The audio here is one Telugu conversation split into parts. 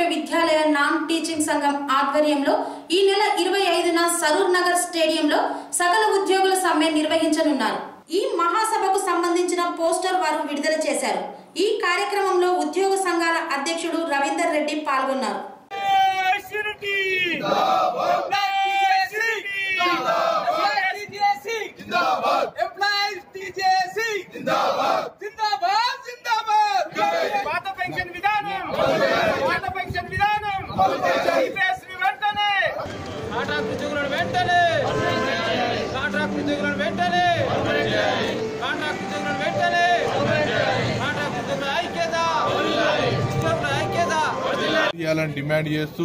విద్యాలయ నాన్ టీచింగ్ సంఘం ఆధ్వర్యంలో ఈ నెల ఇరవై ఐదున సరూర్ నగర్ స్టేడియంలో సకల ఉద్యోగుల సమ్మె నిర్వహించనున్నారు ఈ మహాసభకు సంబంధించిన పోస్టర్ వారు విడుదల చేశారు ఈ కార్యక్రమంలో ఉద్యోగ సంఘాల అధ్యక్షుడు రవీందర్ రెడ్డి పాల్గొన్నారు Unity! పాత పెన్షన్ విధానం పాత పెన్షన్ విధానం EPS ని వెంటనే కాంట్రాక్ట్ ఉద్యోగులను వెంటనే కాంట్రాక్ట్ ఉద్యోగులను వెంటనే కాంట్రాక్ట్ ఉద్యోగులను వెంటనే కాంట్రాక్ట్ ఉద్యోగుల ఐక్యత ఉద్యోగుల ఐక్యత చేయాలని డిమాండ్ చేస్తూ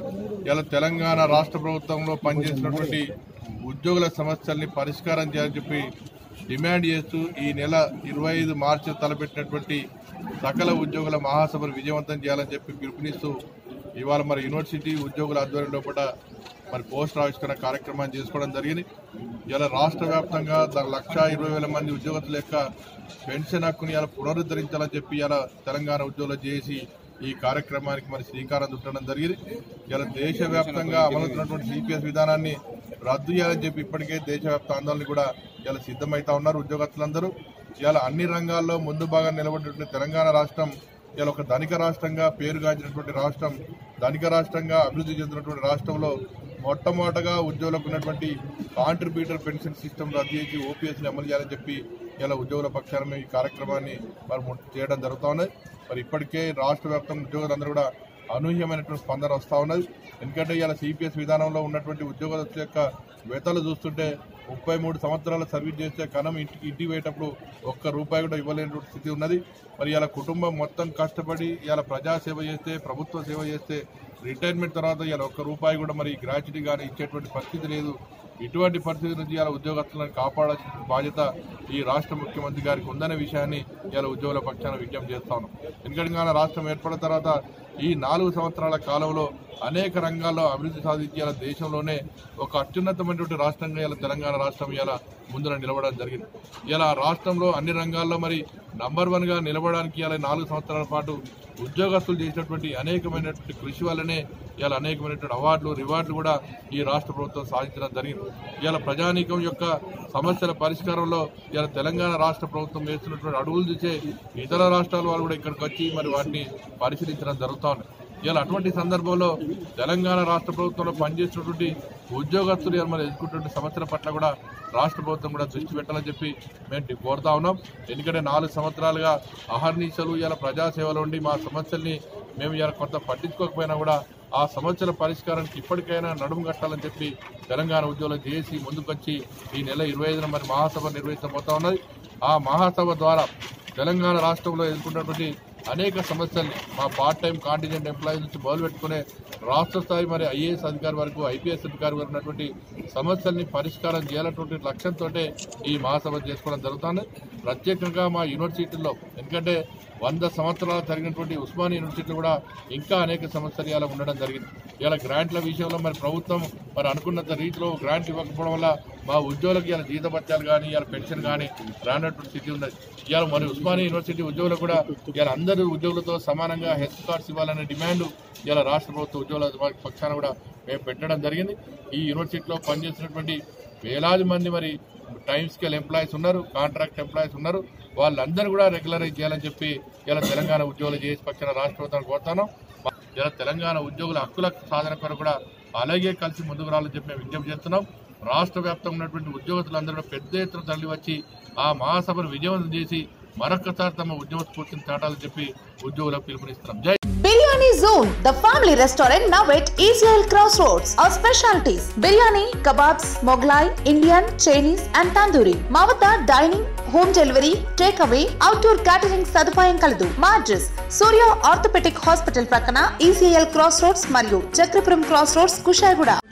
ఇలా తెలంగాణ రాష్ట్ర ప్రభుత్వంలో పనిచేసినటువంటి ఉద్యోగుల సమస్యల్ని పరిష్కారం చేయాలని చెప్పి డిమాండ్ చేస్తూ ఈ నెల ఇరవై ఐదు మార్చి తలపెట్టినటువంటి సకల ఉద్యోగుల మహాసభను విజయవంతం చేయాలని చెప్పి పిలుపునిస్తూ ఇవాళ మరి యూనివర్సిటీ ఉద్యోగుల ఆధ్వర్యంలో కూడా మరి పోస్టర్ ఆవిష్కరణ కార్యక్రమాన్ని చేసుకోవడం జరిగింది ఇలా రాష్ట్ర వ్యాప్తంగా ద- లక్ష ఇరవై వేల మంది ఉద్యోగస్తుల యొక్క పెన్షన్ హక్కుని ఇలా పునరుద్ధరించాలని చెప్పి ఇలా తెలంగాణ ఉద్యోగులు చేసి ఈ కార్యక్రమానికి మరి శ్రీకారం చుట్టడం జరిగింది ఇలా దేశవ్యాప్తంగా అమలవుతున్నటువంటి సిపిఎస్ విధానాన్ని రద్దు చేయాలని చెప్పి ఇప్పటికే దేశవ్యాప్త ఆందోళన కూడా ఇలా సిద్ధమైతా ఉన్నారు ఉద్యోగస్తులందరూ ఇలా అన్ని రంగాల్లో ముందు బాగా నిలబడినటువంటి తెలంగాణ రాష్ట్రం ఇలా ఒక ధనిక రాష్ట్రంగా పేరుగాంచినటువంటి రాష్ట్రం ధనిక రాష్ట్రంగా అభివృద్ధి చెందినటువంటి రాష్ట్రంలో మొట్టమొదటగా ఉద్యోగులకు ఉన్నటువంటి కాంట్రిబ్యూటర్ పెన్షన్ సిస్టమ్ రద్దు చేసి ఓపీఎస్ని అమలు చేయాలని చెప్పి ఇలా ఉద్యోగుల పక్షాన మేము ఈ కార్యక్రమాన్ని మరి ము- చేయడం జరుగుతూ ఉన్నది మరి ఇప్పటికే రాష్ట్ర వ్యాప్తంగా ఉద్యోగులందరూ కూడా అనూహ్యమైనటువంటి స్పందన వస్తూ ఉన్నది ఎందుకంటే ఇలా సిపిఎస్ విధానంలో ఉన్నటువంటి ఉద్యోగస్తుల యొక్క వేతలు చూస్తుంటే ముప్పై మూడు సంవత్సరాల సర్వీస్ చేస్తే కనం ఇంటికి ఇంటికి పోయేటప్పుడు ఒక్క రూపాయి కూడా ఇవ్వలేనటువంటి స్థితి ఉన్నది మరి ఇలా కుటుంబం మొత్తం కష్టపడి ఇలా ప్రజాసేవ చేస్తే ప్రభుత్వ సేవ చేస్తే రిటైర్మెంట్ తర్వాత ఇలా ఒక్క రూపాయి కూడా మరి గ్రాట్యుటీ కానీ ఇచ్చేటువంటి పరిస్థితి లేదు ఇటువంటి పరిస్థితి నుంచి ఇలా ఉద్యోగస్తులను కాపాడాల్సిన బాధ్యత ఈ రాష్ట్ర ముఖ్యమంత్రి గారికి ఉందనే విషయాన్ని ఇలా ఉద్యోగుల పక్షాన విజ్ఞప్తి చేస్తా ఉన్నాం ఎందుకంటే తెలంగాణ రాష్ట్రం ఏర్పడిన తర్వాత ఈ నాలుగు సంవత్సరాల కాలంలో అనేక రంగాల్లో అభివృద్ధి సాధించి ఇలా దేశంలోనే ఒక అత్యున్నతమైనటువంటి రాష్ట్రంగా ఇలా తెలంగాణ రాష్ట్రం ఇలా ముందున నిలవడం జరిగింది ఇలా రాష్ట్రంలో అన్ని రంగాల్లో మరి నంబర్ వన్ గా నిలవడానికి ఇలా నాలుగు సంవత్సరాల పాటు ఉద్యోగస్తులు చేసినటువంటి అనేకమైనటువంటి కృషి వల్లనే ఇలా అనేకమైనటువంటి అవార్డులు రివార్డులు కూడా ఈ రాష్ట్ర ప్రభుత్వం సాధించడం జరిగింది ఇలా ప్రజానీకం యొక్క సమస్యల పరిష్కారంలో ఇలా తెలంగాణ రాష్ట్ర ప్రభుత్వం వేస్తున్నటువంటి అడుగులు చూసే ఇతర రాష్ట్రాల వాళ్ళు కూడా ఇక్కడికి వచ్చి మరి వాటిని పరిశీలించడం జరుగుతా ఉంది ఇలా అటువంటి సందర్భంలో తెలంగాణ రాష్ట్ర ప్రభుత్వంలో పనిచేస్తున్నటువంటి ఉద్యోగస్తులు ఇలా మరి ఎదుర్కొంటున్న సమస్యల పట్ల కూడా రాష్ట్ర ప్రభుత్వం కూడా దృష్టి పెట్టాలని చెప్పి మేము కోరుతా ఉన్నాం ఎందుకంటే నాలుగు సంవత్సరాలుగా అహర్నిశలు ఇలా ప్రజాసేవలో ఉండి మా సమస్యల్ని మేము ఇలా కొంత పట్టించుకోకపోయినా కూడా ఆ సమస్యల పరిష్కారానికి ఇప్పటికైనా నడుము కట్టాలని చెప్పి తెలంగాణ ఉద్యోగులు చేసి ముందుకొచ్చి ఈ నెల ఇరవై ఐదున మరి మహాసభ నిర్వహించబోతా ఉన్నది ఆ మహాసభ ద్వారా తెలంగాణ రాష్ట్రంలో ఎదుర్కొన్నటువంటి అనేక సమస్యల్ని మా పార్ట్ టైం కాంటిజెంట్ ఎంప్లాయీస్ నుంచి మొదలు పెట్టుకునే రాష్ట్ర స్థాయి మరి ఐఏఎస్ అధికారి వరకు ఐపీఎస్ అధికారి వరకు ఉన్నటువంటి సమస్యల్ని పరిష్కారం చేయాలన్నటువంటి లక్ష్యంతో ఈ మహాసభ చేసుకోవడం జరుగుతుంది ప్రత్యేకంగా మా యూనివర్సిటీల్లో ఎందుకంటే వంద సంవత్సరాలు జరిగినటువంటి ఉస్మానియా యూనివర్సిటీలో కూడా ఇంకా అనేక సమస్యలు ఇలా ఉండడం జరిగింది ఇలా గ్రాంట్ల విషయంలో మరి ప్రభుత్వం మరి అనుకున్నంత రీతిలో గ్రాంట్ ఇవ్వకపోవడం వల్ల మా ఉద్యోగులకు ఇలా జీతభత్యాలు కానీ ఇలా పెన్షన్ కానీ రానటువంటి స్థితి ఉన్నది ఇవాళ మరి ఉస్మానియా యూనివర్సిటీ ఉద్యోగులకు కూడా ఇవాళ అందరూ ఉద్యోగులతో సమానంగా హెల్త్ కార్డ్స్ ఇవ్వాలనే డిమాండ్ ఇలా రాష్ట్ర ప్రభుత్వ ఉద్యోగుల పక్షాన కూడా మేము పెట్టడం జరిగింది ఈ యూనివర్సిటీలో పనిచేసినటువంటి వేలాది మంది మరి టైం స్కేల్ ఎంప్లాయీస్ ఉన్నారు కాంట్రాక్ట్ ఎంప్లాయీస్ ఉన్నారు వాళ్ళందరూ కూడా రెగ్యులరైజ్ చేయాలని చెప్పి ఇలా తెలంగాణ ఉద్యోగులు చేసి పక్షాన రాష్ట్ర ప్రభుత్వాన్ని కోరుతాను ఇలా తెలంగాణ ఉద్యోగుల హక్కుల సాధన కొరకు కూడా అలాగే కలిసి ముందుకు రావాలని చెప్పి మేము విజ్ఞప్తి చేస్తున్నాం రాష్ట్ర వ్యాప్తంగా ఉన్నటువంటి ఉద్యోగస్తులందరూ కూడా పెద్ద ఎత్తున తరలి వచ్చి ఆ మహాసభను విజయవంతం చేసి మరొకసారి తమ ఉద్యమ స్ఫూర్తిని చాటాలని చెప్పి ఉద్యోగులకు పిలుపునిస్తున్నాం జై biryani zone the family restaurant now at ఈజ్రాయల్ cross roads our specialities biryani kebabs Mughlai Indian Chinese and tandoori మా వద్ద dining home delivery take away outdoor catering సదుపాయం కలదు మా అడ్రస్ సూర్య ఆర్థోపెటిక్ హాస్పిటల్ ప్రక్కన ఈసీఎల్ క్రాస్ రోడ్స్ మరియు చక్రపురం క్రాస్ రోడ్స్ కుషాయిగూడ